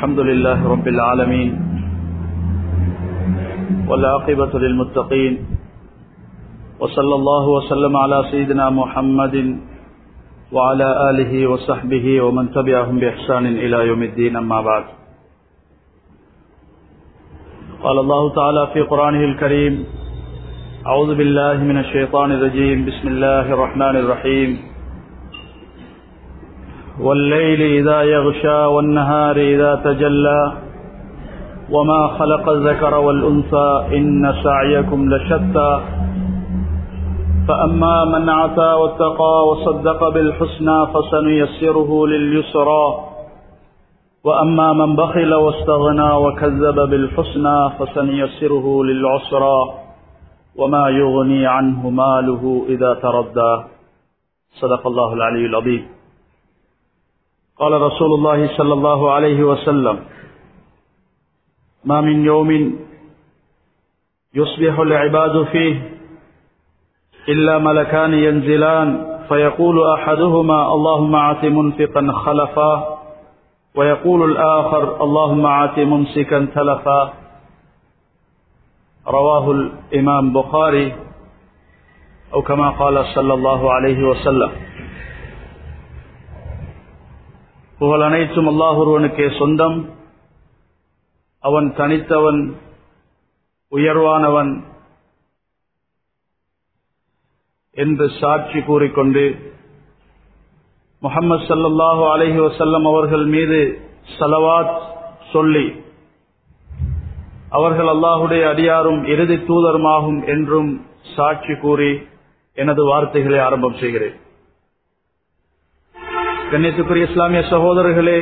الحمد لله رب العالمين والعاقبة للمتقين وصلى الله وسلم على سيدنا محمد وعلى آله وصحبه ومن تبعهم بإحسان إلى يوم الدين أما بعد قال الله تعالى في قرآنه الكريم أعوذ بالله من الشيطان الرجيم بسم الله الرحمن الرحيم والليل إذا يغشى والنهار إذا تجلى وما خلق الذكر والأنثى إن سعيكم لشتى فأما من عتى واتقى وصدق بالحسنى فسنيسره لليسرى وأما من بخل واستغنى وكذب بالحسنى فسنيسره للعسرى وما يغني عنه ماله إذا تردى صدق الله العلي العظيم قال رسول الله صلى الله عليه وسلم ما من يوم يصبح العباد فيه إلا ملكان ينزلان فيقول أحدهما اللهم عات منفقا خلفا ويقول الآخر اللهم عات ممسكا تلفا رواه الإمام بخاري أو كما قال صلى الله عليه وسلم புகழ் அனைத்தும் அல்லாஹ் ஒருவனுக்கே சொந்தம் அவன் தனித்தவன் உயர்வானவன் என்று சாட்சி கூறிக்கொண்டு முகமது சல்லாஹூ அலஹி வசல்லம் அவர்கள் மீது சலவாத் சொல்லி அவர்கள் அல்லாஹுடைய அடியாரும் இறுதி தூதருமாகும் என்றும் சாட்சி கூறி எனது வார்த்தைகளை ஆரம்பம் செய்கிறேன் கண்ணியத்துக்குரிய இஸ்லாமிய சகோதரர்களே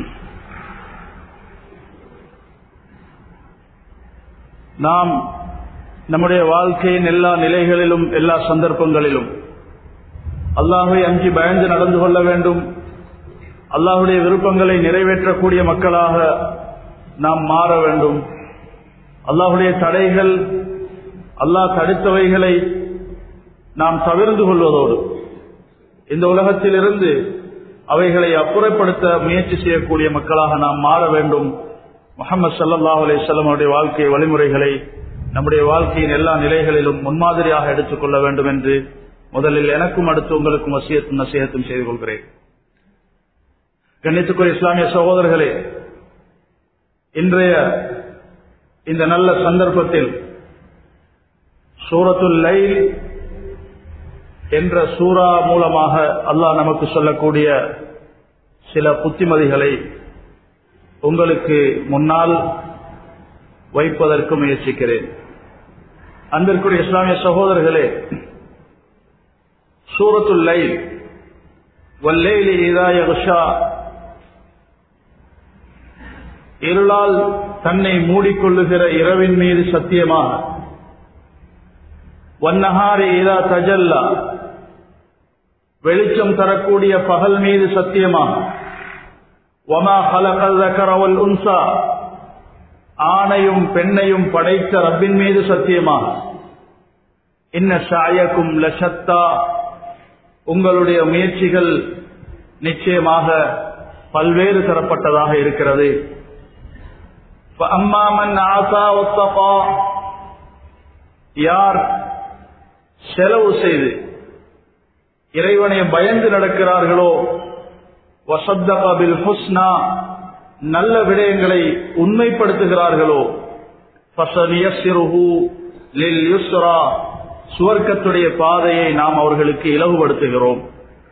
நாம் நம்முடைய வாழ்க்கையின் எல்லா நிலைகளிலும் எல்லா சந்தர்ப்பங்களிலும் அல்லாஹை அஞ்சி பயந்து நடந்து கொள்ள வேண்டும் அல்லாஹுடைய விருப்பங்களை நிறைவேற்றக்கூடிய மக்களாக நாம் மாற வேண்டும் அல்லாஹுடைய தடைகள் அல்லாஹ் தடுத்தவைகளை நாம் தவிர்ந்து கொள்வதோடு இந்த உலகத்திலிருந்து அவைகளை அப்புறப்படுத்த முயற்சி செய்யக்கூடிய மக்களாக நாம் மாற வேண்டும் முகமது சல்லாஹ் அலிசல்லமுடைய வாழ்க்கை வழிமுறைகளை நம்முடைய வாழ்க்கையின் எல்லா நிலைகளிலும் முன்மாதிரியாக எடுத்துக்கொள்ள வேண்டும் என்று முதலில் எனக்கும் அடுத்து உங்களுக்கும் வசியத்தும் நசியத்தும் செய்து கொள்கிறேன் கண்ணித்துக்குரிய இஸ்லாமிய சகோதரர்களே இன்றைய இந்த நல்ல சந்தர்ப்பத்தில் சூரத்துல் லைல் என்ற சூரா மூலமாக அல்லாஹ் நமக்கு சொல்லக்கூடிய சில புத்திமதிகளை உங்களுக்கு முன்னால் வைப்பதற்கு முயற்சிக்கிறேன் அன்பிற்குரிய இஸ்லாமிய சகோதரர்களே சூரத்துல் லைல் வல்லேலி இதாய உஷா இருளால் தன்னை மூடிக்கொள்ளுகிற இரவின் மீது சத்தியமாக வன்னஹாரி இதா தஜல்லா வெளிச்சம் தரக்கூடிய பகல் மீது சத்தியமாக வமா ஹலகல் கரவல் உன்சா ஆணையும் பெண்ணையும் படைத்த ரப்பின் மீது சத்தியமாக இன்ன சாயக்கும் லஷத்தா உங்களுடைய முயற்சிகள் நிச்சயமாக பல்வேறு தரப்பட்டதாக இருக்கிறது அம்மாமன் ஆசா ஒத்தபா யார் செலவு செய்து இறைவனை பயந்து நடக்கிறார்களோ வசத்தபில் ஹுஸ்னா நல்ல விடயங்களை உண்மைப்படுத்துகிறார்களோ சுவர்க்கத்துடைய பாதையை நாம் அவர்களுக்கு இலவுபடுத்துகிறோம்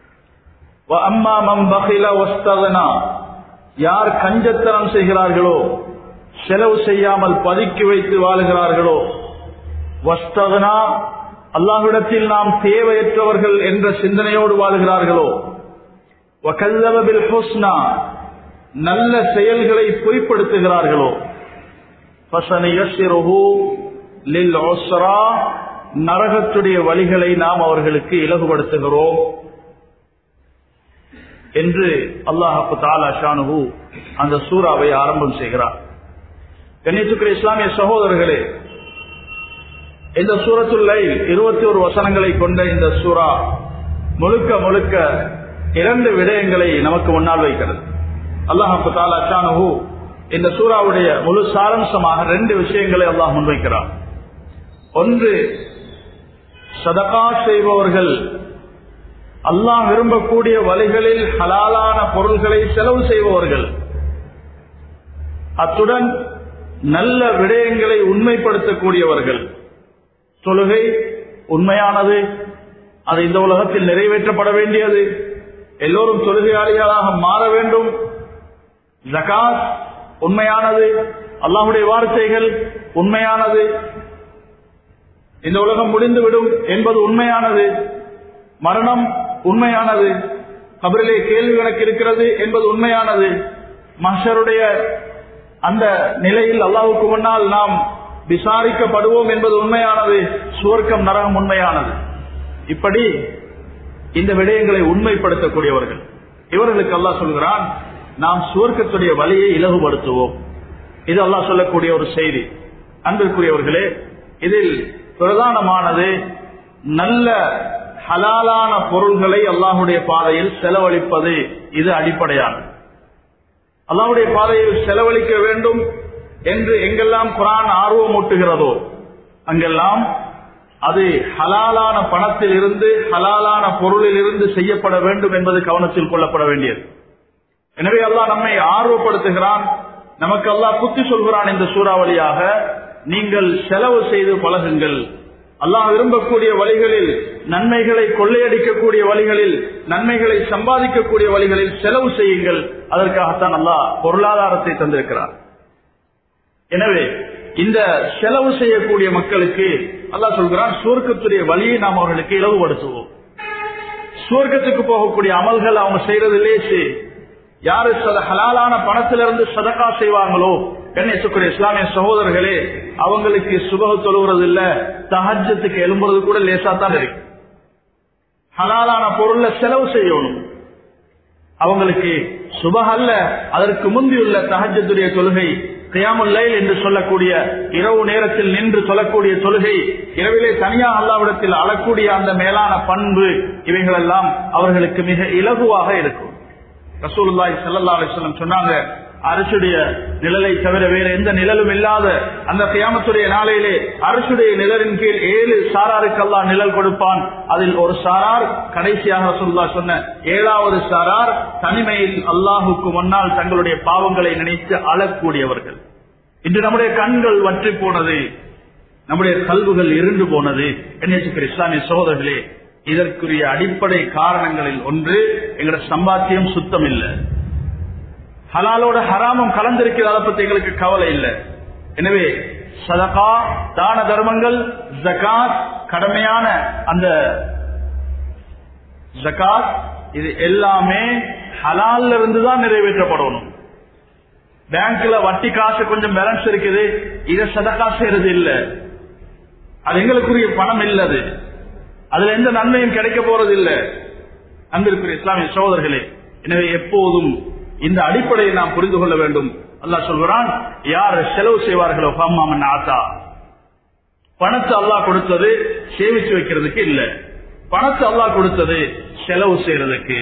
யார் கஞ்சத்தனம் செய்கிறார்களோ செலவு செய்யாமல் பதுக்கி வைத்து வாழுகிறார்களோ வஸ்தகனா அல்லாஹ்விடத்தில் நாம் தேவையற்றவர்கள் என்ற சிந்தனையோடு வாழுகிறார்களோ ஹுஸ்னா நல்ல செயல்களை பொய்ப்படுத்துகிறார்களோ நரகத்துடைய வழிகளை நாம் அவர்களுக்கு இலகுபடுத்துகிறோம் என்று அல்லாஹு தாலா ஷானு அந்த சூறாவை ஆரம்பம் செய்கிறார் கண்ணியத்துக்குரிய இஸ்லாமிய சகோதரர்களே இந்த சூரத்துள்ளை இருபத்தி ஒரு வசனங்களை கொண்ட இந்த சூறா முழுக்க முழுக்க இரண்டு விடயங்களை நமக்கு முன்னால் வைக்கிறது அல்லாஹு தாலா ஷானு இந்த சூறாவுடைய முழு சாரம்சமாக ரெண்டு விஷயங்களை அல்லாஹ் முன்வைக்கிறார் ஒன்று சதகா செய்பவர்கள் அல்லாஹ் விரும்பக்கூடிய வழிகளில் ஹலாலான பொருள்களை செலவு செய்பவர்கள் அத்துடன் நல்ல விடயங்களை உண்மைப்படுத்தக்கூடியவர்கள் தொழுகை உண்மையானது அது இந்த உலகத்தில் நிறைவேற்றப்பட வேண்டியது எல்லோரும் தொழுகையாளிகளாக மாற வேண்டும் ஜகாத் உண்மையானது அல்லாஹுடைய வார்த்தைகள் உண்மையானது இந்த உலகம் முடிந்துவிடும் என்பது உண்மையானது மரணம் உண்மையானது கபரிலே கேள்வி கணக்கு இருக்கிறது என்பது உண்மையானது மஷருடைய அந்த நிலையில் அல்லாவுக்கு முன்னால் நாம் விசாரிக்கப்படுவோம் என்பது உண்மையானது சுவர்க்கம் நரகம் உண்மையானது இப்படி இந்த விடயங்களை உண்மைப்படுத்தக்கூடியவர்கள் இவர்களுக்கு அல்லாஹ் சொல்கிறான் நாம் சுவர்க்கத்துடைய வழியை இலகுபடுத்துவோம் இது அல்லாஹ் சொல்லக்கூடிய ஒரு செய்தி அன்பிற்குரியவர்களே இதில் பிரதானமானது நல்ல ஹலாலான பொருள்களை அல்லாஹுடைய பாதையில் செலவழிப்பது இது அடிப்படையானது அல்லாஹுடைய பாதையில் செலவழிக்க வேண்டும் என்று எங்கெல்லாம் குரான் ஆர்வம் ஊட்டுகிறதோ அங்கெல்லாம் அது ஹலாலான பணத்தில் இருந்து ஹலாலான பொருளில் இருந்து செய்யப்பட வேண்டும் என்பது கவனத்தில் கொள்ளப்பட வேண்டியது எனவே அல்லாஹ் நம்மை ஆர்வப்படுத்துகிறான் நமக்கு அல்லாஹ் குத்தி சொல்கிறான் இந்த சூறாவளியாக நீங்கள் செலவு செய்து பழகுங்கள் அல்லாஹ் விரும்பக்கூடிய வழிகளில் நன்மைகளை கொள்ளையடிக்கக்கூடிய வழிகளில் நன்மைகளை சம்பாதிக்கக்கூடிய வழிகளில் செலவு செய்யுங்கள் அதற்காகத்தான் அல்லாஹ் பொருளாதாரத்தை தந்திருக்கிறார் எனவே இந்த செலவு செய்யக்கூடிய மக்களுக்கு அல்லாஹ் சொல்கிறான் சுவர்க்கத்துடைய வழியை நாம் அவர்களுக்கு இலவுபடுத்துவோம் சுவர்க்கத்துக்கு போகக்கூடிய அமல்கள் அவங்க செய்யறது லேசு யாரு ஹலாலான பணத்திலிருந்து சதக்கா செய்வாங்களோ கணேசக்குரிய இஸ்லாமிய சகோதரர்களே அவங்களுக்கு சுபக தொழுகிறது இல்ல தஹஜத்துக்கு எழும்புறது கூட லேசா தான் இருக்கு ஹலாலான பொருள்ல செலவு செய்யணும் அவங்களுக்கு சுபக அல்ல அதற்கு முந்தியுள்ள தஹஜத்துடைய தொழுகை கியாமுல்லை என்று சொல்லக்கூடிய இரவு நேரத்தில் நின்று சொல்லக்கூடிய தொழுகை இரவிலே தனியா அல்லாவிடத்தில் அழக்கூடிய அந்த மேலான பண்பு இவைகளெல்லாம் அவர்களுக்கு மிக இலகுவாக இருக்கும் ரசூலுல்லாய் சல்லா அலிஸ்லம் சொன்னாங்க அரசுடைய நிழலை தவிர வேற எந்த நிழலும் இல்லாத அந்த கியாமத்துடைய நாளையிலே அரசுடைய நிழலின் கீழ் ஏழு சாராருக்கு அல்லா நிழல் கொடுப்பான் அதில் ஒரு சாரார் கடைசியாக ரசூல்லா சொன்ன ஏழாவது சாரார் தனிமையில் அல்லாஹுக்கு முன்னால் தங்களுடைய பாவங்களை நினைத்து அழக்கூடியவர்கள் இன்று நம்முடைய கண்கள் வற்றி போனது நம்முடைய கல்வுகள் இருண்டு போனது என்ன இஸ்லாமிய சகோதரர்களே இதற்குரிய அடிப்படை காரணங்களில் ஒன்று எங்களோட சம்பாத்தியம் சுத்தம் இல்லை ஹலாலோட ஹராமம் கலந்திருக்கிற அதை பத்தி எங்களுக்கு கவலை இல்லை எனவே சதகா தான தர்மங்கள் ஜகாத் கடமையான அந்த ஜகாத் இது எல்லாமே ஹலால்ல இருந்து தான் நிறைவேற்றப்படணும் பேங்க்ல வட்டி காசு கொஞ்சம் பேலன்ஸ் இருக்குது இதை சதகா செய்யறது இல்ல அது எங்களுக்குரிய பணம் இல்லது அதுல எந்த நன்மையும் கிடைக்க போறது இல்ல அங்கிருக்கிற இஸ்லாமிய சகோதரர்களே எனவே எப்போதும் இந்த அடிப்படையை நாம் புரிந்து கொள்ள வேண்டும் அல்லாஹ் சொல்கிறான் யார் செலவு செய்வார்களோ ஹம்மாமன் ஆசா பணத்தை அல்லாஹ் கொடுத்தது சேமிச்சு வைக்கிறதுக்கு இல்ல பணத்தை அல்லாஹ் கொடுத்தது செலவு செய்யறதுக்கு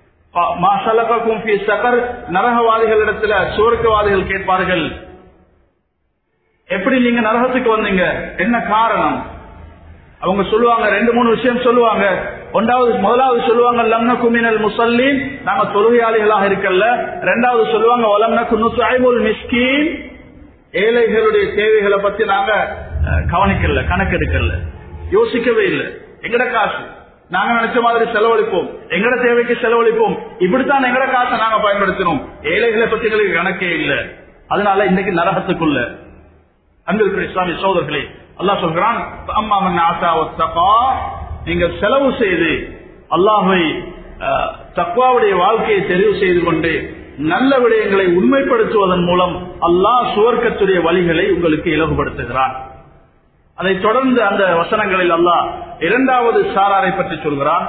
சகர் நரகவாதிகளிடத்துல சுவர்க்கவாதிகள் கேட்பார்கள் எப்படி நீங்க நரகத்துக்கு வந்தீங்க என்ன காரணம் அவங்க சொல்லுவாங்க ரெண்டு மூணு விஷயம் சொல்லுவாங்க ஒன்றாவது முதலாவது சொல்லுவாங்க லம்ன குமினல் முசல்லீன் நாங்க தொழுகையாளிகளாக இருக்கல ரெண்டாவது சொல்லுவாங்க ஒலம்ன குன்னுசாய்முல் மிஸ்கீன் ஏழைகளுடைய தேவைகளை பத்தி நாங்க கவனிக்கல கணக்கெடுக்கல யோசிக்கவே இல்லை எங்கட காசு நாங்க நினைச்ச மாதிரி செலவழிப்போம் எங்கட தேவைக்கு செலவழிப்போம் இப்படித்தான் எங்கட காசை நாங்க பயன்படுத்தினோம் ஏழைகளை பத்தி எங்களுக்கு கணக்கே இல்லை அதனால இன்னைக்கு நரகத்துக்குள்ள அங்கிருக்கிற இஸ்லாமிய சோதர்களே அல்லாஹ் சொல்கிறான் அம்மாமன் ஆசா தப்பா நீங்கள் செலவு செய்து அல்லாஹை தக்குவாவுடைய வாழ்க்கையை தெரிவு செய்து கொண்டு நல்ல விடயங்களை உண்மைப்படுத்துவதன் மூலம் அல்லாஹ் சுவர்க்கத்துடைய வழிகளை உங்களுக்கு இலகுபடுத்துகிறான் அதை தொடர்ந்து அந்த வசனங்களில் அல்லாஹ் இரண்டாவது சாராரை பற்றி சொல்கிறான்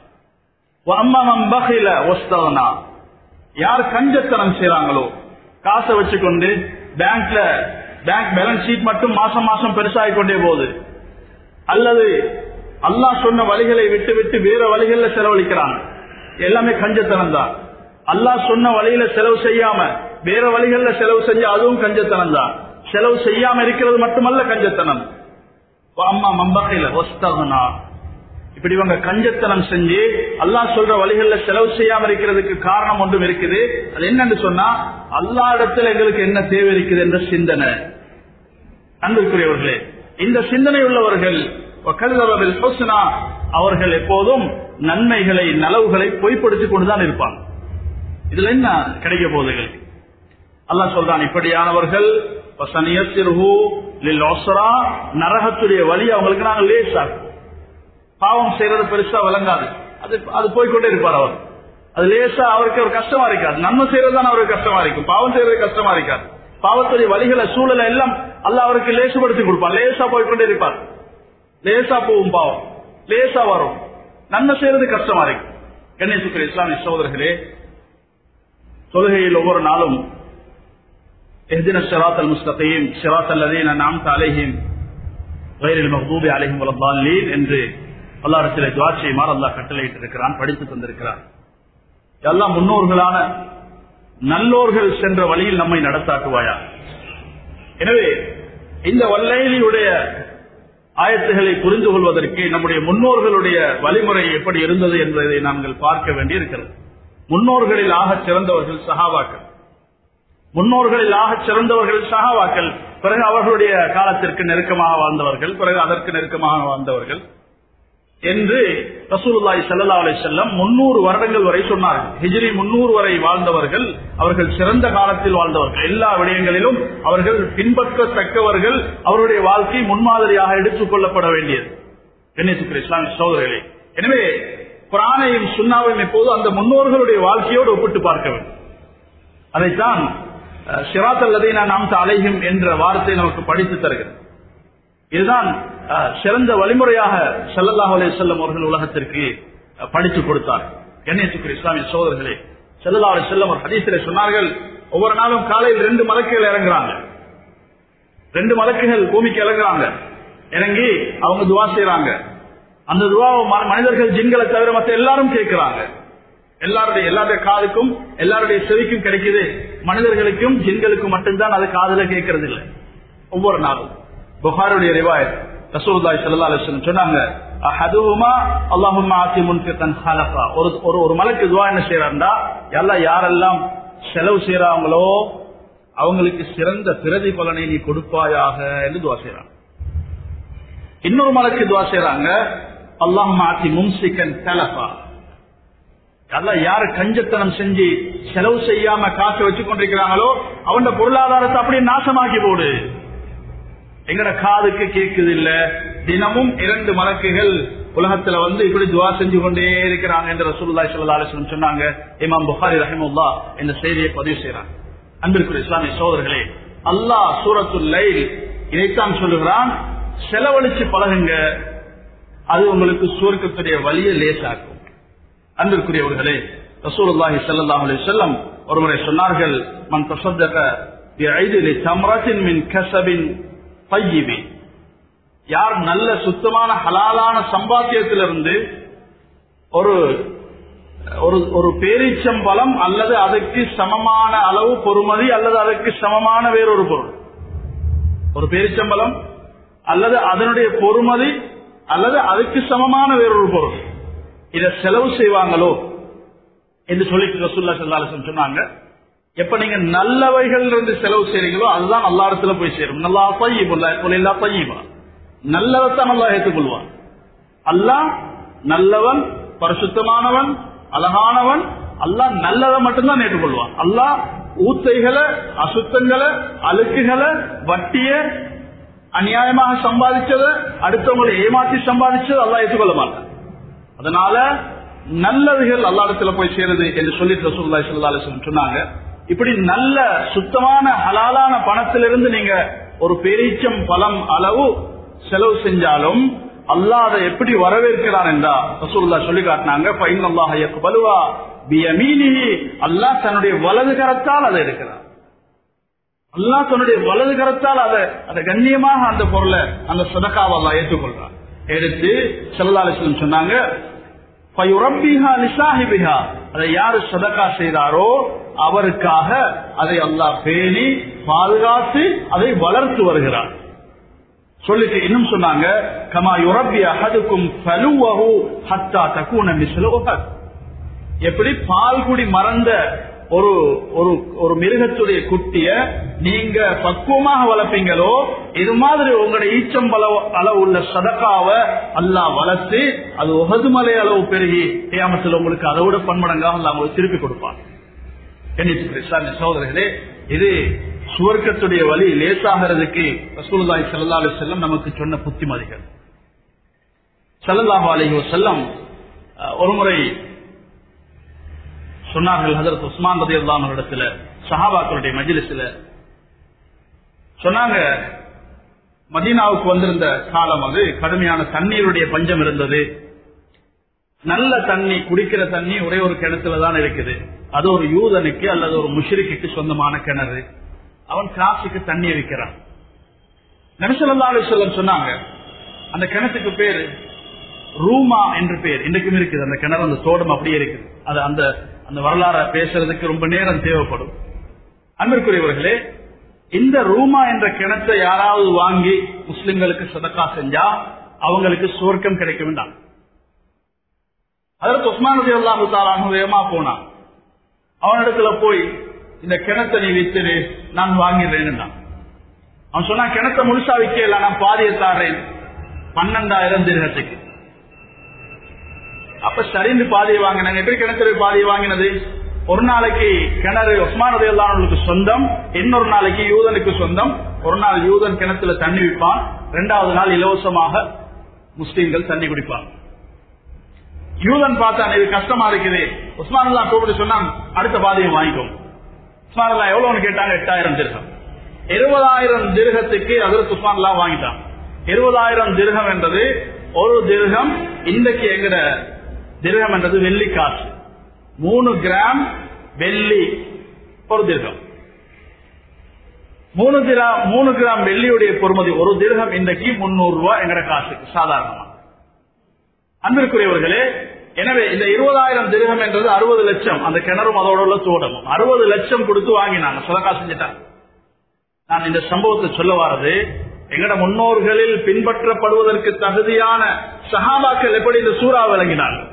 யார் கஞ்சத்தனம் செய்யறாங்களோ காசை வச்சுக்கொண்டு பேங்க்ல பேங்க் பேலன்ஸ் ஷீட் மட்டும் மாசம் மாசம் பெருசாகி கொண்டே போகுது அல்லது அல்லாஹ் சொன்ன வழிகளை விட்டு விட்டு வேற வழிகளில் செலவழிக்கிறாங்க எல்லாமே கஞ்சத்தனம் தான் அல்லாஹ் சொன்ன வழியில செலவு செய்யாம வேற வழிகள்ல செலவு செஞ்சு அதுவும் கஞ்சத்தனம் தான் செலவு செய்யாம இருக்கிறது மட்டுமல்ல கஞ்சத்தனம் அம்மா மம்பகையில ஒஸ்தகனா இப்படி இவங்க கஞ்சத்தனம் செஞ்சு அல்லாஹ் சொல்ற வழிகள்ல செலவு செய்யாம இருக்கிறதுக்கு காரணம் ஒன்றும் இருக்குது அது என்னன்னு சொன்னா அல்லா இடத்துல எங்களுக்கு என்ன தேவை இருக்குது என்ற சிந்தனை அன்புக்குரியவர்களே இந்த சிந்தனை உள்ளவர்கள் வக்கல்லவரில் ஹுஸ்னா, அவர்கள் எப்போதும் நன்மைகளை நலவுகளை பொய்ப்படுத்திக் கொண்டுதான் இருப்பாங்க இதுல என்ன கிடைக்க போகுது எங்களுக்கு அல்லாஹ் சொல்றான் இப்படியானவர்கள் வசனியத்திருஹு லில் ஒஸ்ரா, நரகத்துடைய வழி அவங்களுக்கு நாங்கள் லேசாக்கும் பாவம் செய்யறது பெருசா விளங்காது அது அது போய்க்கொண்டே இருப்பார் அவர் அது லேசா அவருக்கு ஒரு கஷ்டமா இருக்காது நன்மை செய்யறது தான் அவருக்கு கஷ்டமா இருக்கும் பாவம் செய்யறது கஷ்டமா இருக்காது பாவத்துடைய வழிகளை சூழலை எல்லாம் அல்லாஹ் அவருக்கு லேசுபடுத்தி கொடுப்பார் லேசா போய்க்கொண்டே இருப்பார் லேசா போகும் பாவம் லேசா வரும் நன்மை செய்யறது கஷ்டமா இருக்கும் கணேசுக்கிற இஸ்லாமிய சகோதரர்களே தொழுகையில் ஒவ்வொரு நாளும் اهدنا الصراط المستقيم صراط الذين انعمت عليهم غير المغضوب عليهم ولا الضالين என்று அல்லாஹ்விடத்திலே துஆ செய்யுமாறு அல்லாஹ் கட்டளையிட்டு இருக்கிறான் படித்து தந்திருக்கிறான் எல்லாம் முன்னோர்களான நல்லோர்கள் சென்ற வழியில் நம்மை நடத்தாக்குவாயா எனவே இந்த வல்லையிலுடைய ஆயத்துகளை புரிந்து கொள்வதற்கு நம்முடைய முன்னோர்களுடைய வழிமுறை எப்படி இருந்தது என்பதை நாங்கள் பார்க்க வேண்டி இருக்கிறது முன்னோர்களில் ஆகச் சிறந்தவர்கள் சகாபாக்கள் முன்னோர்களில் ஆகச் சிறந்தவர்கள் சகாவாக்கள் பிறகு அவர்களுடைய காலத்திற்கு நெருக்கமாக வாழ்ந்தவர்கள் பிறகு அதற்கு நெருக்கமாக வாழ்ந்தவர்கள் என்று ரசூலுல்லாஹி ஸல்லல்லாஹு அலைஹி வஸல்லம் 300 வருடங்கள் வரை சொன்னார்கள் ஹிஜ்ரி 300 வரை வாழ்ந்தவர்கள் அவர்கள் சிறந்த காலத்தில் வாழ்ந்தவர்கள் எல்லா விடயங்களிலும் அவர்கள் பின்பற்றத்தக்கவர்கள் அவருடைய வாழ்க்கை முன்மாதிரியாக எடுத்துக் கொள்ளப்பட வேண்டியது கண்ணியத்துக்குரிய இஸ்லாமிய சகோதரர்களே எனவே குரானையும் சுண்ணாவையும் எப்போது அந்த முன்னோர்களுடைய வாழ்க்கையோடு ஒப்பிட்டு பார்க்க வேண்டும் அதைத்தான் சிராத் அல்லதீனா நாம் அலையும் என்ற வார்த்தை நமக்கு படித்து தருகிறது இதுதான் அஹ், சிறந்த வழிமுறையாக ஸல்லல்லாஹு அலைஹி வஸல்லம் அவர்கள் உலகத்திற்கு அஹ், படித்துக் கொடுத்தார் கண்ணியத்துக்குரிய இஸ்லாமிய சோதர்களே ஸல்லல்லாஹு அலைஹி வஸல்லம் ஒரு ஹதீஸிலே சொன்னார்கள் ஒவ்வொரு நாளும் காலையில் ரெண்டு மலக்குகள் இறங்குறாங்க ரெண்டு மலக்குகள் பூமிக்கு இறங்குறாங்க இறங்கி அவங்க துவா செய்றாங்க அந்த துவாவை ம- மனிதர்கள் ஜின்களை தவிர மற்ற எல்லாரும் கேட்கிறாங்க எல்லாருடைய எல்லாருடைய காதுக்கும் எல்லாருடைய செவிக்கும் கிடைக்குது மனிதர்களுக்கும் ஜின்களுக்கும் மட்டும்தான் அது காதுல கேட்கறது இல்லை ஒவ்வொரு நாளும் புகாருடைய ரிவாயத் ரசூலுல்லாஹி ஸல்லல்லாஹு அலைஹி வஸல்லம் சொன்னாங்க அஹதுஹுமா அல்லாஹும்ம ஆதி முன்ஃபிகன் ஹலஃபா ஒரு ஒரு ஒரு மலக்கு துவா என்ன செய்யறாருன்னா எல்லாம் யாரெல்லாம் செலவு செய்யறாங்களோ அவங்களுக்கு சிறந்த பிரதிபலனை நீ கொடுப்பாயாக என்று துவா செய்யறாங்க இன்னொரு மலக்கு துவா செய்யறாங்க அல்லாஹ் மாத்தி மும்சிகன் தலஃபா அல்ல யாரு கஞ்சத்தனம் செஞ்சு செலவு செய்யாம காசு வச்சு கொண்டிருக்கிறாங்களோ அவன் பொருளாதாரத்தை அப்படியே நாசமாக்கி போடு எங்கட காதுக்கு கேக்குது இல்ல தினமும் இரண்டு மலக்குகள் உலகத்துல வந்து இப்படி துவா செஞ்சு கொண்டே இருக்கிறாங்க என்று ரசூலுல்லாஹி ஸல்லல்லாஹு அலைஹி வஸல்லம் சொன்னாங்க இமாம் புகாரி ரஹிமஹுல்லாஹ் இந்த செய்தியை பதிவு செய்றாங்க அன்பிற்குரிய இஸ்லாமிய சகோதரர்களே அல்லாஹ் சூரத்துல் லைல் இதைத்தான் சொல்லுகிறான் செலவழிச்சு பழகுங்க அது உங்களுக்கு சுவர்க்கத்துடைய வழியை லேசாக்கும் அன்பிற்குரியவர்களே ரசூலுல்லாஹி ஸல்லல்லாஹு அலைஹி வஸல்லம் ஒருமுறை சொன்னார்கள் மன் தஸத்தக பிஐதில் தம்ரத்தின் மின் கஸபின் طيب யார் நல்ல சுத்தமான ஹலாலான சம்பாத்தியத்திலிருந்து ஒரு ஒரு ஒரு பேரீச்சம்பலம் அல்லது அதற்கு சமமான அளவு பொறுமதி அல்லது அதற்கு சமமான வேறொரு பொருள் ஒரு பேரிச்சம்பலம் அல்லது அதனுடைய பொறுமதி அல்லது அதுக்கு சமமான வேறொரு பொருள் இதை செலவு செய்வாங்களோ என்று சொல்லிட்டு ரசூல்லா சல்லாஹம் சொன்னாங்க எப்ப நீங்க நல்லவைகள் இருந்து செலவு செய்றீங்களோ அதுதான் அல்லா இடத்துல போய் சேரும் நல்லா பையல்லா பையமா நல்லதைத்தான் நல்லா ஏற்றுக்கொள்வான் அல்லாஹ் நல்லவன் பரிசுத்தமானவன் அழகானவன் அல்லாஹ் நல்லதை மட்டும்தான் ஏற்றுக்கொள்வான் அல்லாஹ் ஊத்தைகளை அசுத்தங்களை அழுக்குகளை வட்டிய அநியாயமாக சம்பாதிச்சதை அடுத்தவங்களை ஏமாற்றி சம்பாதிச்சது அல்லாஹ் ஏற்றுக்கொள்ள மாட்டான் அதனால நல்லதுகள் அல்லாடத்துல போய் சேருது என்று சொல்லி ரசூல்லாய் சல்லா அலிஸ்லம் சொன்னாங்க இப்படி நல்ல சுத்தமான ஹலாலான பணத்திலிருந்து நீங்க ஒரு பெரீச்சம் பலம் அளவு செலவு செஞ்சாலும் அல்லாஹ் அதை எப்படி வரவேற்கிறான் என்றா ரசூல்லா சொல்லி காட்டினாங்க பைன் அல்லாஹ் பலுவா பியமீனிஹி அல்லாஹ் தன்னுடைய வலது கரத்தால் அதை எடுக்கிறார் அல்லாஹ் தன்னுடைய வலது கரத்தால் அதை அதை கண்ணியமாக அந்த பொருளை அந்த சதக்காவை அல்லாஹ் ஏற்றுக்கொள்றான் எடுத்து செல்லாலிஸ்லம் சொன்னாங்க ஃபயுரப்பிஹா லிசாஹிபிஹா. அதை யாரு சதக்கா செய்தாரோ அவருக்காக அதை அல்லாஹ் பேணி பாதுகாத்து அதை வளர்த்து வருகிறார் சொல்லிட்டு இன்னும் சொன்னாங்க கமா யுரப்பி அஹதுக்கும் ஃபலுவஹு ஹத்தா தகுன மிஸ்லு உஹத் எப்படி பால்குடி மறந்த ஒரு ஒரு ஒரு மிருகத்துடைய குட்டிய நீங்க பக்குவமாக வளர்ப்பீங்களோ இது மாதிரி உங்களுடைய ஈச்சம்பள அளவு உள்ள சதக்காவ அல்லாஹ் வளர்த்து அது உகது மலை அளவு பெருகி ஏமாத்தில் உங்களுக்கு அதை விட பன்மடங்காக அல்லாஹ் உங்களுக்கு திருப்பி கொடுப்பார் கண்ணியத்துக்குரிய இஸ்லாமிய சகோதரர்களே இது சுவர்க்கத்துடைய வழி லேசாகிறதுக்கு ரசூலுல்லாஹி ஸல்லல்லாஹு அலைஹி வஸல்லம் நமக்கு சொன்ன புத்திமதிகள் ஸல்லல்லாஹு அலைஹி வஸல்லம் அஹ், ஒருமுறை சொன்னார்கள் ஹஜரத் உஸ்மான் ரதியல்லாஹு அன்ஹு இடத்துல சஹாபாக்களுடைய மஜ்லிஸ்ல சொன்னாங்க மதீனாவுக்கு வந்திருந்த காலம் அது கடுமையான தண்ணீருடைய பஞ்சம் இருந்தது நல்ல தண்ணி குடிக்கிற தண்ணி ஒரே ஒரு கிணத்துல தான் இருக்குது அது ஒரு யூதனுக்கு அல்லது ஒரு முஷ்ரிக்கு சொந்தமான கிணறு அவன் காசுக்கு தண்ணி விற்கிறான் நபிசல்லா அலிஸ்வல்லம் சொன்னாங்க அந்த கிணத்துக்கு பேரு ரூமா என்று பேர் இன்றைக்கும் இருக்குது அந்த கிணறு அந்த தோட்டம் அப்படியே இருக்குது அது அந்த அந்த வரலாற பேசுறதுக்கு ரொம்ப நேரம் தேவைப்படும் அன்பிற்குரியவர்களே இந்த ரூமா என்ற கிணத்தை யாராவது வாங்கி முஸ்லிம்களுக்கு சதக்கா செஞ்சா அவங்களுக்கு சுவர்க்கம் கிடைக்க வேண்டாம் அதற்கு உஸ்மான் ரதி அல்லாஹு தாலானு வேகமா போனான் அவனிடத்துல போய் இந்த கிணத்தை நீ வித்துடு நான் வாங்கிடுறேன்னு அவன் சொன்னா கிணத்தை முழுசா விற்கல நான் பாதியை தாடுறேன் பன்னெண்டாயிரம் திருகத்துக்கு அப்ப சரிந்து பாதியை வாங்கினாங்க எப்படி கிணத்துல பாதியை வாங்கினது ஒரு நாளைக்கு கிணறு உஸ்மான் ரதியல்லானவர்களுக்கு சொந்தம் இன்னொரு நாளைக்கு யூதனுக்கு சொந்தம் ஒரு நாள் யூதன் கிணத்துல தண்ணி விற்பான் இரண்டாவது நாள் இலவசமாக முஸ்லீம்கள் தண்ணி குடிப்பாங்க யூதன் பார்த்தான் இது கஷ்டமா இருக்குது உஸ்மான் அல்லா கூப்பிட்டு சொன்னான் அடுத்த பாதியை வாங்கிக்கும் உஸ்மான் அல்லா எவ்வளவுன்னு கேட்டாங்க எட்டாயிரம் திருகம் இருபதாயிரம் திருகத்துக்கு அதற்கு உஸ்மான் அல்லா வாங்கிட்டான் இருபதாயிரம் திருகம் என்றது ஒரு திருகம் இன்றைக்கு எங்கட திருகம் என்றது வெள்ளி காசு மூணு கிராம் வெள்ளி ஒரு திருகம் மூணு கிராம் மூணு கிராம் வெள்ளியுடைய பொறுமதி ஒரு திருகம் இன்றைக்கு முன்னூறு ரூபாய் எங்கட காசுக்கு சாதாரணமா அன்பிற்குரியவர்களே எனவே இந்த இருபதாயிரம் திருகம் என்றது அறுபது லட்சம் அந்த கிணறும் அதோட உள்ள தோட்டமும் அறுபது லட்சம் கொடுத்து வாங்கினாங்க சொலக்கா செஞ்சுட்டாங்க நான் இந்த சம்பவத்தை சொல்ல வாரது எங்கட முன்னோர்களில் பின்பற்றப்படுவதற்கு தகுதியான சஹாபாக்கள் எப்படி இந்த சூறா விளங்கினார்கள்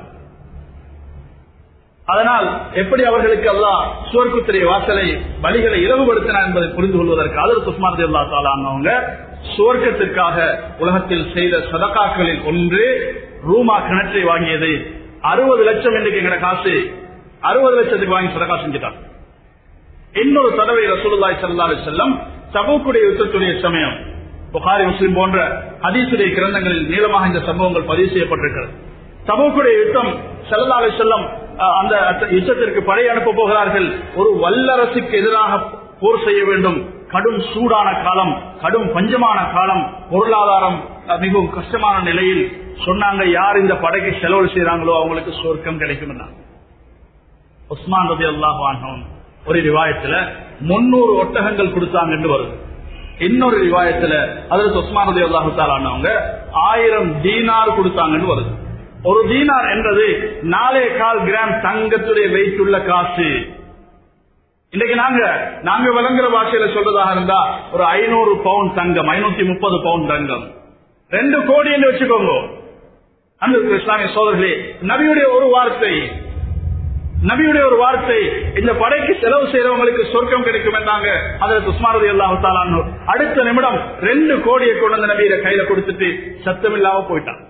அதனால் எப்படி அவர்களுக்கு அல்லா சுவர்க்குத்திரை வாசலை வழிகளை இலவுபடுத்தினார் என்பதை புரிந்து கொள்வதற்கு அதற்கு உஸ்மான் அல்லா தாலானவங்க சுவர்க்கத்திற்காக உலகத்தில் செய்த சதக்காக்களில் ஒன்று ரூமா கிணற்றை வாங்கியது அறுபது லட்சம் இன்றைக்கு எங்கட காசு அறுபது லட்சத்துக்கு வாங்கி சதக்கா செஞ்சுட்டான் இன்னொரு தடவை ரசூலுல்லாய் சல்லா செல்லம் சபூக்குடைய யுத்தத்துடைய சமயம் புகாரி முஸ்லிம் போன்ற ஹதீசுடைய கிரந்தங்களில் நீளமாக இந்த சம்பவங்கள் பதிவு செய்யப்பட்டிருக்கிறது சபூக்குடைய யுத்தம் சல்லா செல்லம் அந்த யுத்தத்திற்கு படை அனுப்ப போகிறார்கள் ஒரு வல்லரசுக்கு எதிராக போர் செய்ய வேண்டும் கடும் சூடான காலம் கடும் பஞ்சமான காலம் பொருளாதாரம் மிகவும் கஷ்டமான நிலையில் சொன்னாங்க யார் இந்த படைக்கு செலவு செய்யறாங்களோ அவங்களுக்கு சொர்க்கம் கிடைக்கும் உஸ்மான் ரபி அல்லாஹ் ஒரு ரிவாயத்துல முன்னூறு ஒட்டகங்கள் கொடுத்தாங்க என்று வருது இன்னொரு ரிவாயத்துல அதற்கு உஸ்மான் ரபி அல்லாஹு தாலானவங்க ஆயிரம் தீனார் கொடுத்தாங்கன்னு வருது ஒரு தீனார் என்றது நாலே கால் கிராம் தங்கத்துடைய வெயிட் உள்ள காசு இன்னைக்கு நாங்க நாங்க விளங்குற பாஷையில சொல்றதாக இருந்தா ஒரு ஐநூறு பவுண்ட் தங்கம் ஐநூத்தி முப்பது பவுண்ட் தங்கம் ரெண்டு கோடி என்று வச்சுக்கோங்க அந்த இஸ்லாமிய சோதர்களே நபியுடைய ஒரு வார்த்தை நபியுடைய ஒரு வார்த்தை இந்த படைக்கு செலவு செய்யறவங்களுக்கு சொர்க்கம் கிடைக்கும் என்றாங்க அதற்கு உஸ்மாரதி அல்லாஹாலு அடுத்த நிமிடம் ரெண்டு கோடியை கொண்டு வந்து நபியில கையில கொடுத்துட்டு சத்தம் இல்லாம போயிட்டான்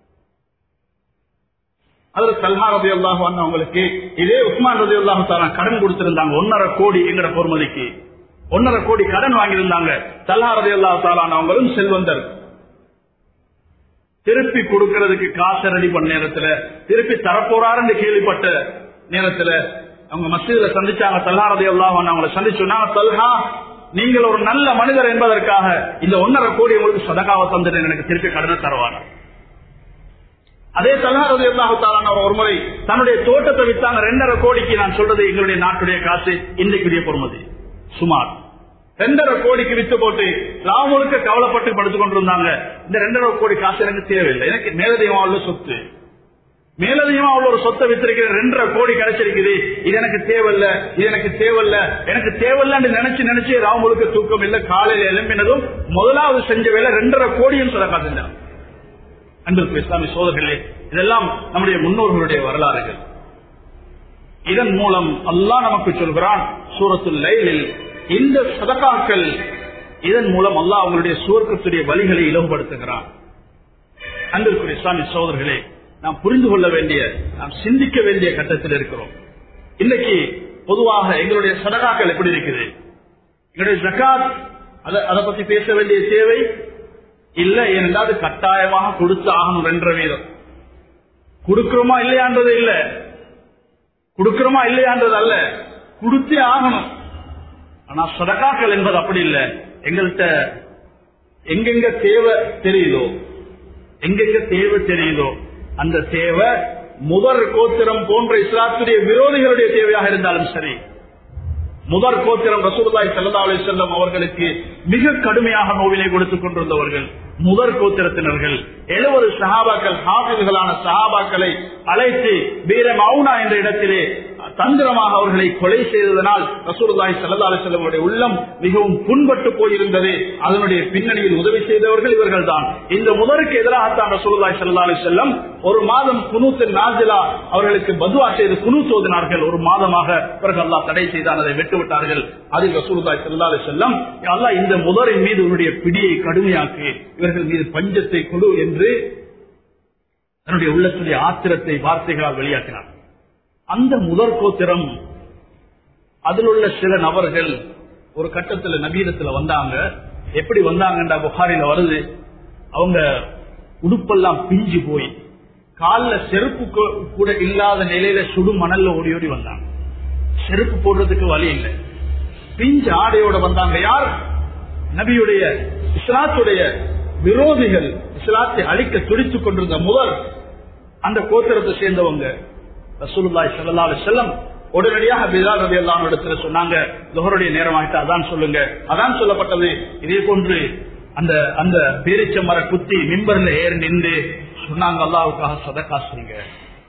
அதுல சல்ஹா ரபி அல்லாஹ் அவங்களுக்கு இதே உஸ்மான் ரபி அல்லாஹு கடன் கொடுத்திருந்தாங்க ஒன்னரை கோடி எங்கட பொறுமதிக்கு ஒன்னரை கோடி கடன் வாங்கியிருந்தாங்க சல்ஹா ரபி அல்லாஹு தாலானவங்களும் செல்வந்தர் திருப்பி கொடுக்கறதுக்கு காசு ரெடி பண்ண நேரத்துல திருப்பி தரப்போறாருன்னு கேள்விப்பட்ட நேரத்துல அவங்க மசீதுல சந்திச்சாங்க தல்ஹா ரதி அல்லாஹ் அவங்களை சந்திச்சோன்னா தல்ஹா நீங்கள் ஒரு நல்ல மனிதர் என்பதற்காக இந்த ஒன்னரை கோடி உங்களுக்கு சதகாவை தந்துட்டு எனக்கு திருப்பி கடனை தருவாங்க அதே தல்ஹாரதி அல்லாஹாலான ஒரு முறை தன்னுடைய தோட்டத்தை வித்தாங்க ரெண்டரை கோடிக்கு நான் சொல்றது எங்களுடைய நாட்டுடைய காசு இன்றைக்குரிய பொறுமதி சுமார் ரெண்டரை கோடிக்கு வித்து போட்டு லாமுழுக்க கவலைப்பட்டு படுத்துக் கொண்டிருந்தாங்க இந்த ரெண்டரை கோடி காசு எனக்கு தேவையில்லை எனக்கு மேலதிகமாக உள்ள சொத்து மேலதிகமா உள்ள ஒரு சொத்தை வித்திருக்கிற ரெண்டரை கோடி கிடைச்சிருக்குது இது எனக்கு தேவையில்ல இது எனக்கு தேவையில்ல எனக்கு தேவையில்லன்னு நினைச்சு நினைச்சு ராவ முழுக்க தூக்கம் இல்ல காலையில எழும்பினதும் முதலாவது செஞ்ச வேலை ரெண்டரை கோடியும் சதக்கா செஞ்சான் அன்பிற்கு இஸ்லாமிய சோதர்களே இதெல்லாம் நம்முடைய முன்னோர்களுடைய வரலாறுகள் இதன் மூலம் அல்லாஹ் நமக்கு சொல்கிறான் சூரத்துல் லைலில் இந்த சதகாக்கள் இதன் மூலம் அல்லாஹ் அவங்களுடைய சுவர்க்கத்துடைய வழிகளை இலவுபடுத்துகிறான் அன்பிற்குரிய இஸ்லாமிய சோதர்களே நாம் புரிந்து கொள்ள வேண்டிய நாம் சிந்திக்க வேண்டிய கட்டத்தில் இருக்கிறோம் இன்னைக்கு பொதுவாக எங்களுடைய சதகாக்கள் எப்படி இருக்குது எங்களுடைய ஜக்காத் அதை பத்தி பேச வேண்டிய தேவை இல்ல ஏனென்றால் கட்டாயமாக கொடுத்து ஆகணும் என்ற வீதம் கொடுக்கிறோமா இல்லையான்றது இல்ல கொடுக்கிறோமா இல்லையான்றது அல்ல கொடுத்தே ஆகணும் ஆனா சதகாக்கள் என்பது அப்படி இல்லை எங்கள்கிட்ட எங்கெங்க தேவை தெரியுதோ எங்கெங்க தேவை தெரியுதோ அந்த தேவை முதற் கோத்திரம் போன்ற இஸ்லாத்துடைய விரோதிகளுடைய தேவையாக இருந்தாலும் சரி முதற் கோத்திரம் ரசூலுல்லாஹி ஸல்லல்லாஹு அலைஹி வஸல்லம் அவர்களுக்கு மிக கடுமையாக நோவினை கொடுத்துக் கொண்டிருந்தவர்கள் முதற் கோத்திரத்தினர்கள் எழுபது சஹாபாக்கள் ஹாபில்களான சஹாபாக்களை அழைத்து வீர மவுனா என்ற இடத்திலே தந்திரமாக அவர்களை கொலை செய்ததனால் ரசூலுல்லாஹி ஸல்லல்லாஹு அலைஹி வஸல்லம் உள்ளம் மிகவும் புண்பட்டு போயிருந்தது அதனுடைய பின்னணியில் உதவி செய்தவர்கள் இவர்கள் தான் இந்த முதற்கு எதிராகத்தான் ரசூலுல்லாஹி ஸல்லல்லாஹு அலைஹி வஸல்லம் ஒரு மாதம் குனூத்து நாஜிலா அவர்களுக்கு பதுவா செய்து குனூத் ஓதினார்கள் ஒரு மாதமாக பிறகு அல்லாஹ் தடை செய்தான் அதை விட்டு விட்டார்கள் அதில் ரசூலுல்லாஹி ஸல்லல்லாஹு அலைஹி வஸல்லம் அல்லாஹ் இந்த முதரின் மீது உன்னுடைய பிடியை கடுமையாக்கி இவர்கள் மீது பஞ்சத்தை கொடு என்று தன்னுடைய உள்ளத்துடைய ஆத்திரத்தை வார்த்தைகளால் வெளியாக்கினார் அந்த முதற் கோத்திரம் அதில் உள்ள சில நபர்கள் ஒரு கட்டத்தில் நபீரத்துல வந்தாங்க எப்படி வந்தாங்கன்றா புகாரில வருது அவங்க உடுப்பெல்லாம் பிஞ்சு போய் காலில் செருப்பு கூட இல்லாத நிலையில சுடு மணல்ல ஓடி ஓடி வந்தாங்க செருப்பு போடுறதுக்கு வழி இல்லை பிஞ்சு ஆடையோட வந்தாங்க யார் நபியுடைய இஸ்லாத்துடைய விரோதிகள் இஸ்லாத்தை அழிக்க துடித்துக் கொண்டிருந்த முதல் அந்த கோத்திரத்தை சேர்ந்தவங்க ரசூலுல்லாய் சல்லா செல்லம் உடனடியாக பிலால் ரவி எல்லாம் இடத்துல சொன்னாங்க லோகருடைய நேரமாயிட்டு அதான் சொல்லுங்க அதான் சொல்லப்பட்டது இதே போன்று அந்த அந்த பேரிச்ச மர குத்தி மிம்பர்ல ஏறி நின்று சொன்னாங்க அல்லாவுக்காக சதக்கா செய்யுங்க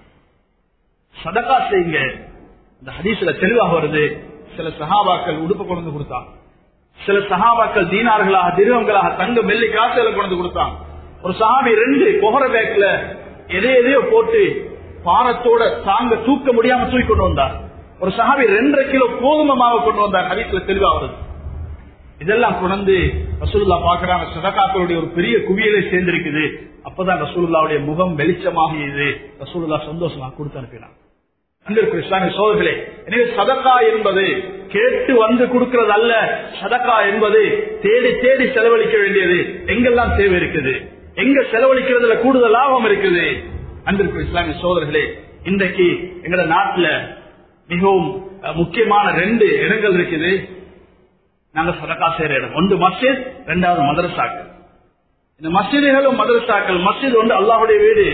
சதக்கா செய்யுங்க இந்த ஹதீஸ்ல தெளிவாக வருது சில சகாபாக்கள் உடுப்பு கொண்டு கொடுத்தாங்க சில சகாபாக்கள் தீனார்களாக திருவங்களாக தங்க மெல்லி காசுகளை கொண்டு கொடுத்தாங்க ஒரு சஹாபி ரெண்டு கொஹர பேக்ல எதை எதையோ போட்டு பாரத்தோட தாங்க தூக்க முடியாம தூக்கி கொண்டு வந்தார் ஒரு சஹாபி ரெண்டரை கிலோ கோதுமை மாவை கொண்டு வந்தார் ஹதீஸ்ல தெளிவா வருது இதெல்லாம் கொண்டு ரசூல்லா பாக்குறாங்க சதகாக்களுடைய ஒரு பெரிய குவியலை சேர்ந்திருக்குது அப்பதான் ரசூல்லாவுடைய முகம் வெளிச்சமாகியது ரசூல்லா சந்தோஷமா கொடுத்து அனுப்பினார் அன்பிற்கு இஸ்லாமிய சோதர்களே எனவே சதக்கா என்பது கேட்டு வந்து கொடுக்கிறது அல்ல சதக்கா என்பது தேடி தேடி செலவழிக்க வேண்டியது எங்கெல்லாம் தேவை இருக்குது எங்க செலவழிக்கிறதுல கூடுதல் லாபம் இருக்குது அன்பிற்கு இஸ்லாமிய சோதர்களே இன்றைக்கு எங்கட நாட்டுல மிகவும் முக்கியமான ரெண்டு இடங்கள் இருக்குது நாங்க சதக்கா செய்யற இடம் ஒன்று மஸ்ஜித் ரெண்டாவது மதரசாக்கள் இந்த மஸ்ஜிதுகளும் மதரசாக்கள் மஸ்ஜித் ஒன்று அல்லாஹுடைய வீடு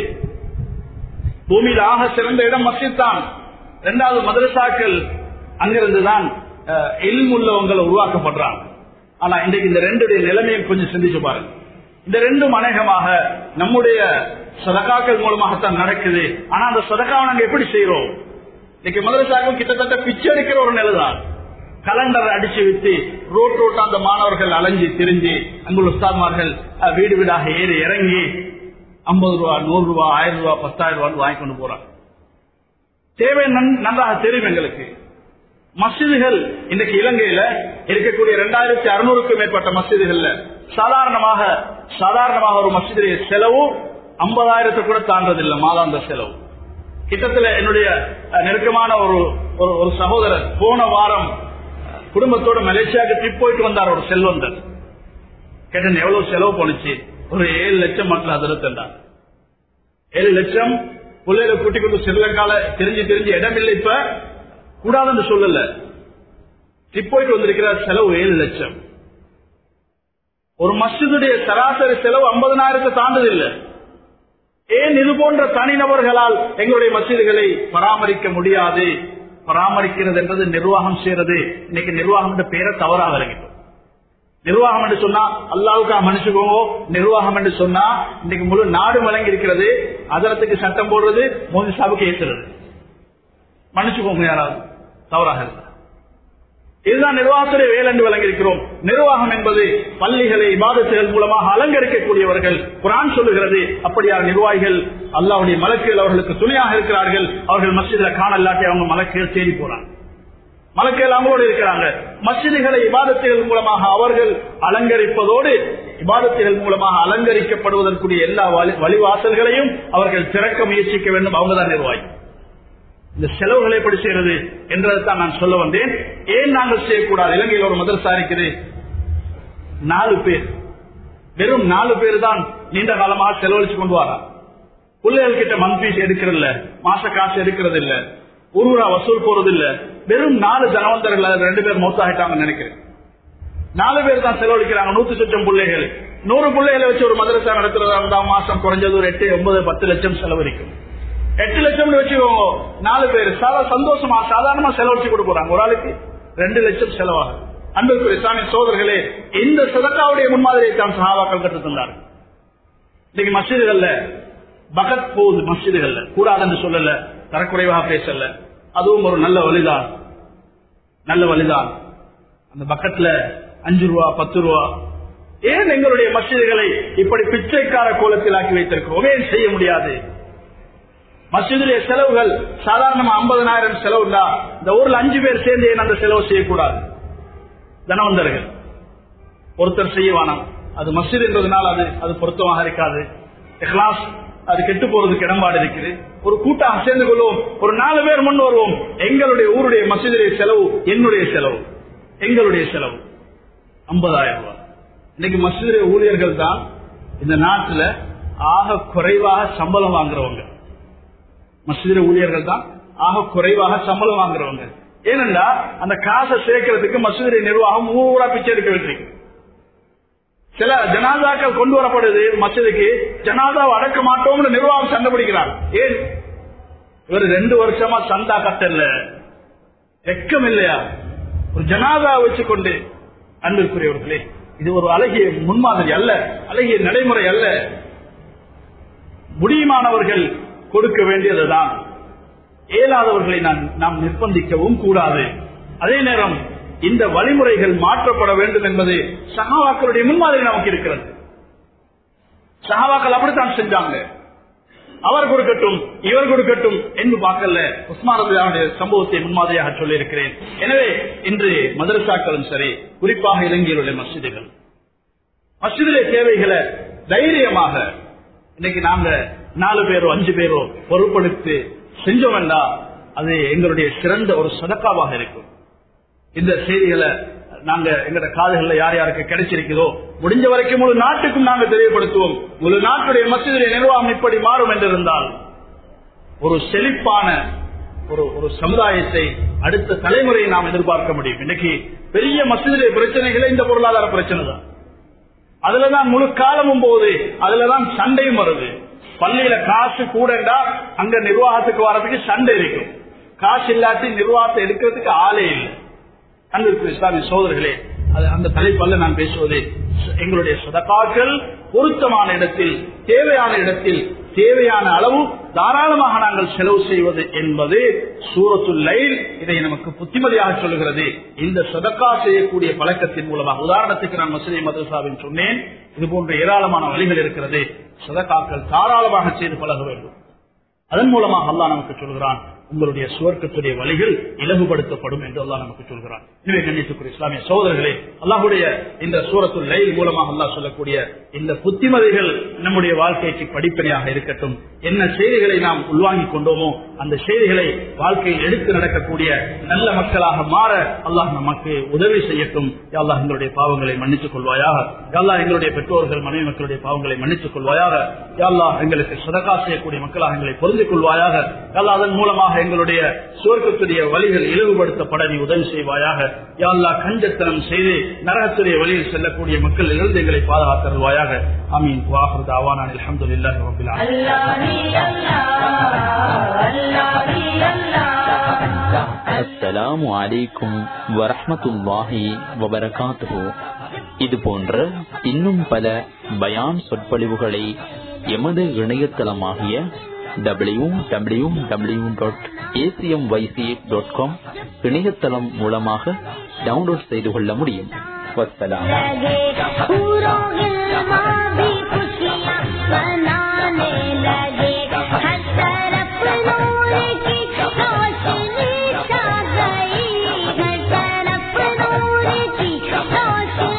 பூமியில் ஆக சிறந்த இடம் மஸ்ஜித் தான் இரண்டாவது மதரசாக்கள் அங்கிருந்துதான் எல்முள்ளவங்களை உருவாக்கப்படுறாங்க ஆனா இன்றைக்கு இந்த ரெண்டுடைய நிலைமையும் கொஞ்சம் சிந்திச்சு பாருங்க இந்த ரெண்டும் அநேகமாக நம்முடைய சதகாக்கள் மூலமாகத்தான் நடக்குது ஆனா அந்த சதகாவை நாங்க எப்படி செய்யறோம் இன்னைக்கு மதரசாக்கள் கிட்டத்தட்ட பிச்சை எடுக்கிற ஒரு நிலைதான் கலண்டர் அடிச்சு விட்டு ரோட் ரோட்டா அந்த மாணவர்கள் அலைஞ்சு திரிஞ்சு அங்குள்ள உஸ்தாத்மார்கள் வீடு வீடாக ஏறி இறங்கி ஐம்பது ரூபா நூறு ரூபா ஆயிரம் ரூபா பத்தாயிரம் ரூபாய் வாங்கி கொண்டு போறாங்க தேவை நன்றாக தெரியும் எங்களுக்கு மசிதிகள் இன்றைக்கு இலங்கையில இருக்கக்கூடிய இரண்டாயிரத்தி அறுநூறுக்கும் மேற்பட்ட மசிதிகள்ல சாதாரணமாக சாதாரணமாக ஒரு மசிதிய செலவு ஐம்பதாயிரத்தை கூட தாண்டதில்லை மாதாந்த செலவு கிட்டத்தில் என்னுடைய நெருக்கமான ஒரு ஒரு சகோதரர் போன வாரம் குடும்பத்தோட மலேசியாவுக்கு ட்ரிப் போயிட்டு வந்தார் ஒரு செல்வந்தர் கேட்டேன் எவ்வளவு செலவு போனுச்சு ஒரு ஏழு லட்சம் மக்கள் அதில் தந்தார் ஏழு லட்சம் பிள்ளைகளை கூட்டிக் கொண்டு ஸ்ரீலங்கால தெரிஞ்சு தெரிஞ்சு இடம் இல்லை இப்ப கூடாதுன்னு சொல்லல ட்ரிப் போயிட்டு வந்திருக்கிற செலவு ஏழு லட்சம் ஒரு மஸ்ஜிதுடைய சராசரி செலவு ஐம்பதனாயிரத்தை தாண்டது இல்லை ஏன் இது போன்ற தனிநபர்களால் எங்களுடைய மசீதுகளை பராமரிக்க முடியாது பராமரிக்கிறது என்றது நிர்வாகம் செய்யறது இன்னைக்கு நிர்வாகம் பேரை தவறாக இறங்கிட்டோம் நிர்வாகம் என்று சொன்னா அல்லாவுக்கா மன்னிச்சுக்கோங்க நிர்வாகம் என்று சொன்னா இன்னைக்கு முழு நாடு வழங்கி இருக்கிறது அதரத்துக்கு சட்டம் போடுறது மோதி சாவுக்கு ஏற்றுறது மன்னிச்சுக்கோங்க யாராவது தவறாக இருந்தா இதுதான் நிர்வாகத்துடைய வேலை என்று வழங்கியிருக்கிறோம் நிர்வாகம் என்பது பள்ளிகளை இபாதத்துகள் மூலமாக அலங்கரிக்கக்கூடியவர்கள் குரான் சொல்லுகிறது அப்படியா நிர்வாகிகள் அல்லாவுடைய மலக்குகள் அவர்களுக்கு துணையாக இருக்கிறார்கள் அவர்கள் மஸ்ஜிதில காணல்லாட்டி அவங்க மலக்குகள் தேடி போறாங்க மலக்குகள் அவங்களோடு இருக்கிறாங்க மஸ்ஜிதுகளை இபாதத்துகள் மூலமாக அவர்கள் அலங்கரிப்பதோடு இபாதத்துகள் மூலமாக அலங்கரிக்கப்படுவதற்குரிய எல்லா வழி- வழிவாசல்களையும் அவர்கள் திறக்க முயற்சிக்க வேண்டும் அவங்கதான் நிர்வாகி இந்த செலவுகளை எப்படி செய்யறது என்றதான் நான் சொல்ல வந்தேன் ஏன் நாங்கள் செய்யக்கூடாது இலங்கையில் ஒரு மதரசா இருக்குது நாலு பேர் வெறும் நாலு பேர் தான் நீண்ட காலமாக செலவழிச்சு கொண்டு வரா பிள்ளைகள் கிட்ட மந்த் ஃபீஸ் எடுக்கிறது இல்ல மாச காசு எடுக்கிறது இல்ல ஒரு ரூபா வசூல் போறது இல்ல வெறும் நாலு தனவந்தர்கள் அதுல ரெண்டு பேர் மௌத்தாகிட்டாங்கன்னு நினைக்கிறேன் நாலு பேர் தான் செலவழிக்கிறாங்க நூத்தி சொச்சம் பிள்ளைகள் நூறு பிள்ளைகளை வச்சு ஒரு மதரசா நடத்துறதா இருந்தா மாசம் குறைஞ்சது ஒரு எட்டு ஒன்பது பத்து லட்சம் செலவழிக்கும் எட்டு லட்சம் வச்சுக்கோங்க நாலு பேர் சாதா சந்தோஷமா சாதாரணமா செலவழிச்சு கொடுக்க போறாங்க ஒரு ஆளுக்கு ரெண்டு லட்சம் செலவாகும் அன்புக்குரிய இஸ்லாமிய சோதர்களே இந்த சதக்காவுடைய முன்மாதிரியை தான் சஹாபாக்கள் கற்றுத் தந்தார்கள் இன்னைக்கு மஸ்ஜிதுகள்ல பகத் போகுது மஸ்ஜிதுகள்ல கூடாதுன்னு சொல்லல தரக்குறைவாக பேசல அதுவும் ஒரு நல்ல வழிதான் நல்ல வழிதான் அந்த பக்கத்துல அஞ்சு ரூபா பத்து ரூபா ஏன் எங்களுடைய மஸ்ஜிதுகளை இப்படி பிச்சைக்கார கோலத்தில் ஆக்கி வைத்திருக்கிறோம் ஏன் செய்ய முடியாது மஸ்ஜிதுடைய செலவுகள் சாதாரணமா ஐம்பதனாயிரம் செலவுண்டா இந்த ஊர்ல அஞ்சு பேர் சேர்ந்து ஏன் அந்த செலவு செய்யக்கூடாது தனவந்தர்கள் ஒருத்தர் செய்ய வேணாம் அது மஸ்ஜித் என்பதனால் அது அது பொருத்தமாக இருக்காது இஹ்லாஸ் அது கெட்டு போறதுக்கு இடம்பாடு இருக்குது ஒரு கூட்டாக சேர்ந்து கொள்வோம் ஒரு நாலு பேர் முன் வருவோம் எங்களுடைய ஊருடைய மஸ்ஜிதுடைய செலவு என்னுடைய செலவு எங்களுடைய செலவு ஐம்பதாயிரம் ரூபாய் இன்னைக்கு மஸ்ஜிதுடைய ஊழியர்கள் தான் இந்த நாட்டுல ஆக குறைவாக சம்பளம் வாங்குறவங்க மஸ்ஜித ஊழியர்கள் தான் ஆக குறைவாக சம்பளம் வாங்குறவங்க ஏனென்றா அந்த காசை சேர்க்கறதுக்கு மசூதி நிர்வாகம் ஊரா பிச்சை எடுக்க வேண்டியிருக்கு சில ஜனாதாக்கள் கொண்டு வரப்படுது மசூதிக்கு ஜனாதாவை அடக்க மாட்டோம்னு நிர்வாகம் சண்டை பிடிக்கிறார் ஏன் இவர் ரெண்டு வருஷமா சந்தா கட்டல வெக்கம் இல்லையா ஒரு ஜனாதா வச்சுக்கொண்டு அன்பிற்குரியவர்களே இது ஒரு அழகிய முன்மாதிரி அல்ல அழகிய நடைமுறை அல்ல முடியுமானவர்கள் கொடுக்க வேண்டியதுதான் இயலாதவர்களை நான் நாம் நிர்பந்திக்கவும் கூடாது அதே நேரம் இந்த வழிமுறைகள் மாற்றப்பட வேண்டும் என்பது சகாவாக்களுடைய முன்மாதிரி நமக்கு இருக்கிறது சகாவாக்கள் அப்படித்தான் செஞ்சாங்க அவர் கொடுக்கட்டும் இவர் கொடுக்கட்டும் என்று பார்க்கல உஸ்மானுடைய சம்பவத்தை முன்மாதிரியாக சொல்லியிருக்கிறேன் எனவே இன்று மதரசாக்களும் சரி குறிப்பாக இலங்கையில் உள்ள மசிதிகள் மசிதிலே தேவைகளை தைரியமாக இன்னைக்கு நாங்க நாலு பேரோ அஞ்சு பேரோ பொறுப்படுத்தி செஞ்சோம் வேண்டா அது எங்களுடைய சிறந்த ஒரு சதக்காவாக இருக்கும் இந்த செய்திகளை நாங்க எங்கட காதுகள்ல யார் யாருக்கு கிடைச்சிருக்கிறதோ முடிஞ்ச வரைக்கும் முழு நாட்டுக்கும் நாங்க தெரியப்படுத்துவோம் முழு நாட்டுடைய மசிதிலே நிர்வாகம் இப்படி மாறும் என்றிருந்தால் ஒரு செழிப்பான ஒரு ஒரு சமுதாயத்தை அடுத்த தலைமுறையை நாம் எதிர்பார்க்க முடியும் இன்னைக்கு பெரிய மசிதிலே பிரச்சனைகளே இந்த பொருளாதார பிரச்சனை தான் அதுலதான் முழு காலமும் போகுது அதுலதான் சண்டையும் வருது பள்ளியில காசு கூடண்டா அங்க நிர்வாகத்துக்கு வர்றதுக்கு சண்டை இருக்கும் காசு இல்லாட்டி நிர்வாகத்தை எடுக்கிறதுக்கு ஆளே இல்லை அன்பிற்கு இஸ்லாமிய சோதர்களே அது அந்த தலைப்பல்ல நான் பேசுவது எங்களுடைய சதக்காக்கள் பொருத்தமான இடத்தில் தேவையான இடத்தில் தேவையான அளவு தாராளமாக நாங்கள் செலவு செய்வது என்பது சூரத்துல் லைல் இதை நமக்கு புத்திமதியாக சொல்லுகிறது இந்த சதக்கா செய்யக்கூடிய பழக்கத்தின் மூலமாக உதாரணத்துக்கு நான் மசூதி மதரசாவின் சொன்னேன் இது போன்ற ஏராளமான வழிகள் இருக்கிறது சதக்காக்கள் தாராளமாக செய்து பழக வேண்டும் அதன் மூலமாக அல்லாஹ் நமக்கு சொல்கிறான் உங்களுடைய சுவர்க்கத்துடைய வழிகள் இலகுபடுத்தப்படும் என்று அல்லாஹ் நமக்கு சொல்கிறான் எனவே கண்ணியத்துக்குரிய இஸ்லாமிய சோதரர்களே அல்லாஹுடைய இந்த சூரத்துல் லைல் மூலமாக அல்லாஹ் சொல்லக்கூடிய இந்த புத்திமதிகள் நம்முடைய வாழ்க்கைக்கு படிப்பனையாக இருக்கட்டும் என்ன செய்திகளை நாம் உள்வாங்கிக் கொண்டோமோ அந்த செய்திகளை வாழ்க்கையில் எடுத்து நடக்கக்கூடிய நல்ல மக்களாக மாற அல்லாஹ் நமக்கு உதவி செய்யட்டும் அல்லாஹ் எங்களுடைய பாவங்களை மன்னித்துக் கொள்வாயாக அல்லாஹ் எங்களுடைய பெற்றோர்கள் மனைவி மக்களுடைய பாவங்களை மன்னித்துக் கொள்வாயாக அல்லாஹ் எங்களுக்கு சதகா செய்யக்கூடிய மக்களாக எங்களை பொருந்திக் கொள்வாயாக அல்லாஹ் அதன் மூலமாக எங்களுடைய சுவர்க்கத்துடைய வழிகள் இழிவுபடுத்தப்பட நீ உதவி செய்வாயாக யாழ்லா கஞ்சத்தனம் செய்து நரகத்துடைய வழியில் செல்லக்கூடிய மக்கள் இருந்து எங்களை பாதுகாத்தருவாயாக அமீன் வாஹர் தாவான அலமதுல்லாஹி ரபில் Allah, Allah, Allah, Allah, Allah. அஸ்ஸலாமு அலைக்கும் வரஹ்மத்துல்லாஹி வபரகாத்துஹு இது போன்ற இன்னும் பல பயான் சொற்பொழிவுகளை எமது இணையதளமாகிய W W W dot ACM YC dot com இணையதளம் மூலமாக டவுன்லோட் செய்து கொள்ள முடியும் வசலாம் लगे पूरों गिलमा भी खुशियाँ मनाने लगे हर तरफ नूर की रोशनी छा गई हर तरफ नूर की रोशनी